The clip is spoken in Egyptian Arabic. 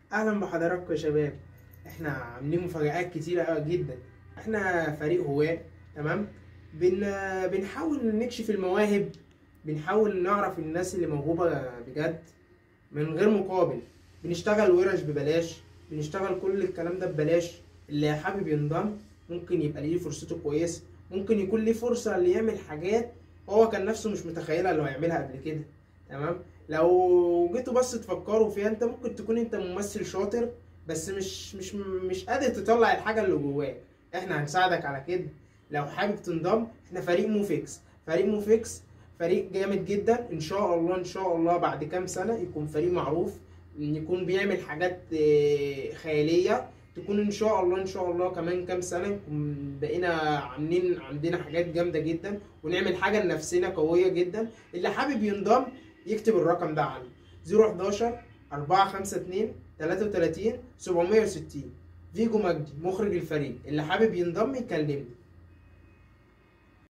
اهلا بحضراتكم يا شباب احنا عاملين مفاجآت كتيرة قوي جدا احنا فريق هواة تمام بن... بنحاول نكشف المواهب بنحاول نعرف الناس اللي موهوبة بجد من غير مقابل بنشتغل ورش ببلاش بنشتغل كل الكلام ده ببلاش اللي حابب ينضم ممكن يبقى ليه فرصته كويسة ممكن يكون ليه فرصة اللي يعمل حاجات هو كان نفسه مش متخيلها اللي هو يعملها قبل كده تمام لو جيتوا بس تفكروا فيها انت ممكن تكون انت ممثل شاطر بس مش مش مش قادر تطلع الحاجه اللي جواك احنا هنساعدك على كده لو حابب تنضم احنا فريق موفيكس فريق موفيكس فريق جامد جدا ان شاء الله ان شاء الله بعد كام سنه يكون فريق معروف يكون بيعمل حاجات اه، خياليه تكون ان شاء الله ان شاء الله كمان كام سنه نكون بقينا عاملين عندنا حاجات جامده جدا ونعمل حاجه لنفسنا قويه جدا اللي حابب ينضم يكتب الرقم ده عندي 011 452 33 760 فيجو مجدي مخرج الفريق اللي حابب ينضم يكلمني